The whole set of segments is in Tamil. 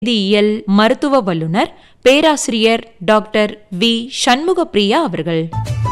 வேதியியல் மருத்துவ வல்லுநர் பேராசிரியர் டாக்டர் வி சண்முகப்பிரியா அவர்கள்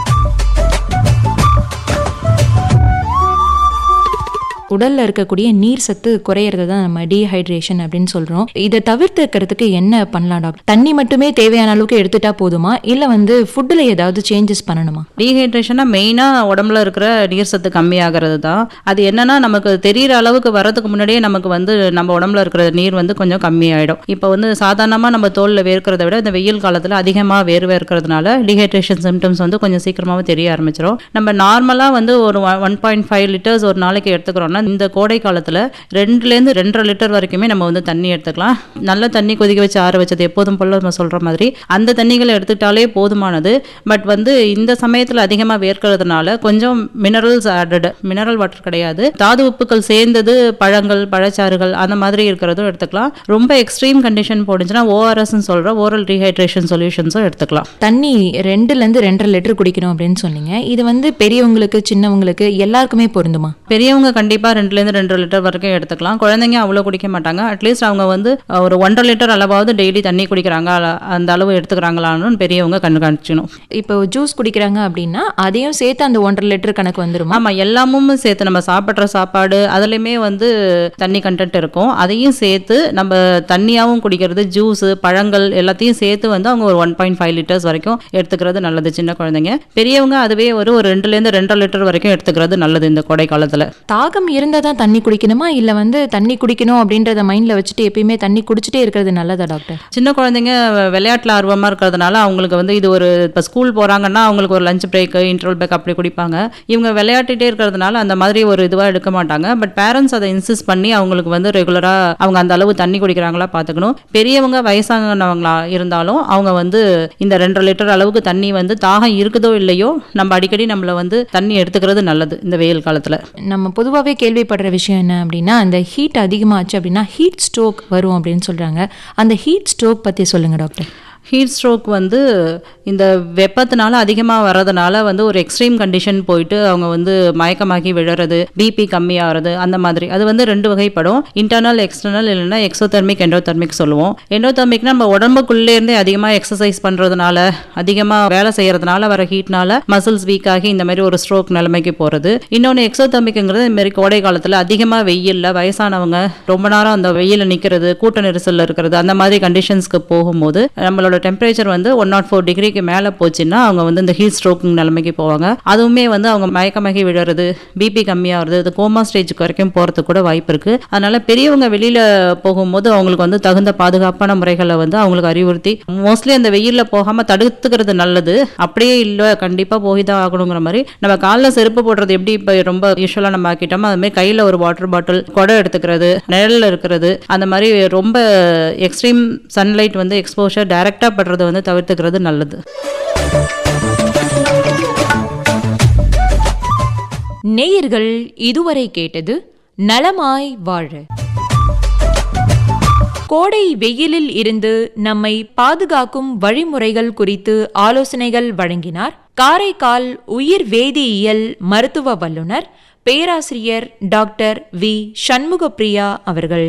உடல்ல இருக்கக்கூடிய நீர் சத்து குறையறத தான் நம்ம டீஹைட்ரேஷன் அப்படின்னு சொல்றோம் இதை தவிர்த்துக்கிறதுக்கு என்ன பண்ணலாம் டாக்டர் தண்ணி மட்டுமே தேவையான அளவுக்கு எடுத்துட்டா போதுமா இல்ல வந்து ஃபுட்டில் ஏதாவது சேஞ்சஸ் பண்ணணுமா டீஹைட்ரேஷனா மெயினாக உடம்புல இருக்கிற நீர் சத்து கம்மியாகிறது தான் அது என்னன்னா நமக்கு தெரியிற அளவுக்கு வரதுக்கு முன்னாடியே நமக்கு வந்து நம்ம உடம்புல இருக்கிற நீர் வந்து கொஞ்சம் கம்மியாயிடும் இப்போ வந்து சாதாரணமாக நம்ம தோலில் வேர்க்கிறத விட இந்த வெயில் காலத்தில் அதிகமாக வேர்வை இருக்கிறதுனால டீஹைட்ரேஷன் சிம்டம்ஸ் வந்து கொஞ்சம் சீக்கிரமாகவே தெரிய ஆரம்பிச்சிடும் நம்ம நார்மலாக வந்து ஒரு ஒன் பாயிண்ட் ஃபைவ் லிட்டர்ஸ் ஒரு நாளைக்கு எடுத்துக்கிறோம்னா இந்த கோடை காலத்தில் ரெண்டுலேருந்து ரெண்டரை லிட்டர் வரைக்குமே நம்ம வந்து தண்ணி எடுத்துக்கலாம் நல்ல தண்ணி கொதிக்க வச்சு ஆற வச்சது எப்போதும் போல நம்ம சொல்கிற மாதிரி அந்த தண்ணிகளை எடுத்துக்கிட்டாலே போதுமானது பட் வந்து இந்த சமயத்தில் அதிகமாக வேர்க்கிறதுனால கொஞ்சம் மினரல்ஸ் ஆடட் மினரல் வாட்டர் கிடையாது தாது உப்புக்கள் சேர்ந்தது பழங்கள் பழச்சாறுகள் அந்த மாதிரி இருக்கிறதும் எடுத்துக்கலாம் ரொம்ப எக்ஸ்ட்ரீம் கண்டிஷன் போனுச்சுன்னா ஓஆர்எஸ்ன்னு சொல்கிற ஓரல் ரீஹைட்ரேஷன் சொல்யூஷன்ஸும் எடுத்துக்கலாம் தண்ணி ரெண்டுல இருந்து ரெண்டரை லிட்டர் குடிக்கணும் அப்படின்னு சொன்னீங்க இது வந்து பெரியவங்களுக்கு சின்னவங்களுக்கு எல்லாருக்குமே பொருந்துமா பெரியவங்க கண்டிப்பாக ரெண்டுலேருந்து ரெண்டு லிட்டர் வரைக்கும் எடுத்துக்கலாம் குழந்தைங்க அவ்வளோ குடிக்க மாட்டாங்க அட்லீஸ்ட் அவங்க வந்து அஹ், ஒரு ஒன்றரை லிட்டர் அளவாவது டெய்லி தண்ணி குடிக்கிறாங்க அல்ல- அந்த அளவு எடுத்துக்கிறாங்களான்னு பெரியவங்க கண்காணிக்கணும் இப்போ ஜூஸ் குடிக்கிறாங்க அப்படின்னா அதையும் சேர்த்து அந்த ஒன்றரை லிட்டர் கணக்கு வந்துருமா ஆமாம் எல்லாமும் சேர்த்து நம்ம சாப்பிட்ற சாப்பாடு அதுலேயுமே வந்து தண்ணி கண்டென்ட் இருக்கும் அதையும் சேர்த்து நம்ம தண்ணியாகவும் குடிக்கிறது ஜூஸு பழங்கள் எல்லாத்தையும் சேர்த்து வந்து அவங்க ஒரு ஒன் பாயிண்ட் ஃபைவ் லிட்டர்ஸ் வரைக்கும் எடுத்துக்கிறது நல்லது சின்ன குழந்தைங்க பெரியவங்க அதுவே ஒரு ஒரு ரெண்டுலேருந்து ரெண்டரை லிட்டர் வரைக்கும் எடுத்துக்கிறது நல்லது இந்த கோடை காலத்தில் தாகம் இருந்தால் தான் தண்ணி குடிக்கணுமா இல்லை வந்து தண்ணி குடிக்கணும் அப்படின்றத மைண்டில் வச்சுட்டு எப்பயுமே தண்ணி குடிச்சிட்டே இருக்கிறது நல்லதா டாக்டர் சின்ன குழந்தைங்க விளையாட்டில் ஆர்வமாக இருக்கிறதுனால அவங்களுக்கு வந்து இது ஒரு இப்போ ஸ்கூல் போகிறாங்கன்னா அவங்களுக்கு ஒரு லஞ்ச் பிரேக்கு இன்டர்வல் பிரேக் அப்படி குடிப்பாங்க இவங்க விளையாடிட்டே இருக்கிறதுனால அந்த மாதிரி ஒரு இதுவாக எடுக்க மாட்டாங்க பட் பேரண்ட்ஸ் அதை இன்சிஸ்ட் பண்ணி அவங்களுக்கு வந்து ரெகுலராக அவங்க அந்த அளவு தண்ணி குடிக்கிறாங்களா பார்த்துக்கணும் பெரியவங்க வயசானவங்களா இருந்தாலும் அவங்க வந்து இந்த ரெண்டரை லிட்டர் அளவுக்கு தண்ணி வந்து தாகம் இருக்குதோ இல்லையோ நம்ம அடிக்கடி நம்மளை வந்து தண்ணி எடுத்துக்கிறது நல்லது இந்த வெயில் காலத்தில் நம்ம பொதுவாகவே கேள்விப்படுற விஷயம் என்ன அப்படின்னா அந்த ஹீட் அதிகமாச்சு அப்படின்னா ஹீட் ஸ்ட்ரோக் வரும் அப்படின்னு சொல்கிறாங்க அந்த ஹீட் ஸ்ட்ரோக் பற்றி சொல்லுங்கள் டாக்டர் ஹீட் ஸ்ட்ரோக் வந்து இந்த வெப்பத்தினால அதிகமாக வர்றதுனால வந்து ஒரு எக்ஸ்ட்ரீம் கண்டிஷன் போயிட்டு அவங்க வந்து மயக்கமாகி விழுறது பிபி கம்மியாகிறது அந்த மாதிரி அது வந்து ரெண்டு வகைப்படும் இன்டர்னல் எக்ஸ்டர்னல் இல்லைன்னா எக்ஸோதெர்மிக் எண்டோதெர்மிக் சொல்லுவோம் எண்டோதெர்மிக்னா நம்ம உடம்புக்குள்ளே இருந்தே அதிகமாக எக்ஸசைஸ் பண்ணுறதுனால அதிகமாக வேலை செய்யறதுனால வர ஹீட்னால மசில்ஸ் வீக் ஆகி இந்த மாதிரி ஒரு ஸ்ட்ரோக் நிலைமைக்கு போகிறது இன்னொன்று எக்ஸோதெர்மிக்ங்கிறது இந்த மாதிரி கோடை காலத்தில் அதிகமாக வெயிலில் வயசானவங்க ரொம்ப நேரம் அந்த வெயிலில் நிற்கிறது கூட்ட நெரிசலில் இருக்கிறது அந்த மாதிரி கண்டிஷன்ஸ்க்கு போகும்போது நம்மளோட டெம்பரேச்சர் வந்து ஒன் நாட் ஃபோர் டிகிரிக்கு மேலே போச்சுன்னா அவங்க வந்து இந்த ஹீட் ஸ்ட்ரோக் நிலைமைக்கு போவாங்க அதுவுமே வந்து அவங்க மயக்கமாகி விழுறது பிபி கம்மியாகிறது இது கோமா ஸ்டேஜுக்கு வரைக்கும் போகிறதுக்கு கூட வாய்ப்பு இருக்குது அதனால பெரியவங்க வெளியில் போகும்போது அவங்களுக்கு வந்து தகுந்த பாதுகாப்பான முறைகளை வந்து அவங்களுக்கு அறிவுறுத்தி மோஸ்ட்லி அந்த வெயிலில் போகாமல் தடுத்துக்கிறது நல்லது அப்படியே இல்லை கண்டிப்பாக போய் தான் ஆகணுங்கிற மாதிரி நம்ம காலில் செருப்பு போடுறது எப்படி இப்போ ரொம்ப யூஸ்வலாக நம்ம ஆக்கிட்டோமோ அது மாதிரி கையில் ஒரு வாட்டர் பாட்டில் குடம் எடுத்துக்கிறது நிழலில் இருக்கிறது அந்த மாதிரி ரொம்ப எக்ஸ்ட்ரீம் சன்லைட் வந்து எக்ஸ்போஷர் டைரெக்டாக படுறதை வந்து தவிர்த்துக்கிறது நல்லது நேயர்கள் இதுவரை கேட்டது நலமாய் வாழ கோடை வெயிலில் இருந்து நம்மை பாதுகாக்கும் வழிமுறைகள் குறித்து ஆலோசனைகள் வழங்கினார் காரைக்கால் உயிர் வேதியியல் மருத்துவ வல்லுநர் பேராசிரியர் டாக்டர் வி சண்முகப்பிரியா அவர்கள்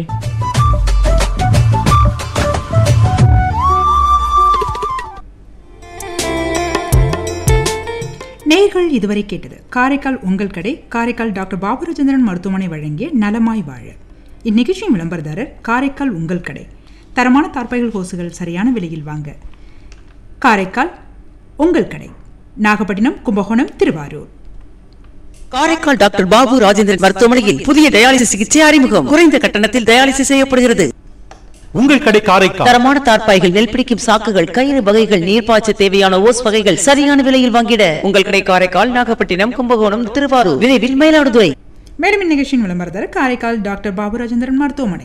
நேர்கள் இதுவரை கேட்டது காரைக்கால் உங்கள் கடை காரைக்கால் டாக்டர் பாபுரச்சந்திரன் மருத்துவமனை வழங்கிய நலமாய் வாழ இந்நிகழ்ச்சியின் விளம்பரதாரர் காரைக்கால் உங்கள் கடை தரமான தார்பாய்கள் ஹோசுகள் சரியான விலையில் வாங்க காரைக்கால் உங்கள் கடை நாகப்பட்டினம் கும்பகோணம் திருவாரூர் காரைக்கால் டாக்டர் பாபு ராஜேந்திரன் மருத்துவமனையில் புதிய டயாலிசிஸ் சிகிச்சை அறிமுகம் குறைந்த கட்டணத்தில் டயாலிசிஸ் செய்யப்படுகிறது உங்கள் கடை காரைக்கால் தரமான தார்ப்பாய்கள் நெல் பிடிக்கும் சாக்குகள் கயிறு வகைகள் நீர்ப்பாய்ச்ச தேவையான ஓஸ் வகைகள் சரியான விலையில் வாங்கிட உங்கள் கடை காரைக்கால் நாகப்பட்டினம் கும்பகோணம் திருவாரூர் விரைவில் மயிலாடுதுறை மேலும் இந்நிகழ்ச்சியின் விளம்பரதாரர் காரைக்கால் டாக்டர் பாபுராஜேந்திரன் மருத்துவமனை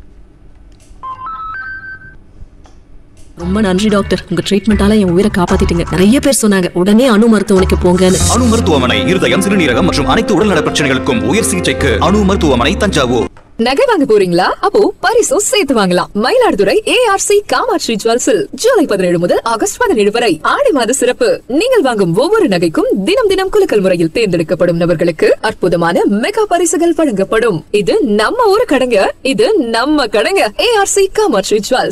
ரொம்ப நன்றி டாக்டர் உங்க ட்ரீட்மெண்டால என் உயிரை காப்பாத்திட்டீங்க நிறைய பேர் சொன்னாங்க உடனே அணு மருத்துவமனைக்கு போங்கன்னு அணு மருத்துவமனை இருதயம் சிறுநீரகம் மற்றும் அனைத்து உடல்நல பிரச்சனைகளுக்கும் உயர் சிகிச்சைக்கு அணு மருத்துவமனை தஞ்சாவூர் நகை வாங்க போறீங்களா அப்போ பரிசும் சேர்த்து வாங்கலாம் மயிலாடுதுறை ஏஆர்சி காமாட்சி ஜுவல்ஸில் ஜூலை பதினேழு முதல் ஆகஸ்ட் பதினேழு வரை ஆடி மாத சிறப்பு நீங்கள் வாங்கும் ஒவ்வொரு நகைக்கும் தினம் தினம் குலுக்கல் முறையில் தேர்ந்தெடுக்கப்படும் நபர்களுக்கு அற்புதமான மெகா பரிசுகள் வழங்கப்படும் இது நம்ம ஊரு கடைங்க இது நம்ம கடைங்க ஏஆர்சி காமாட்சி ஜுவல்ஸ்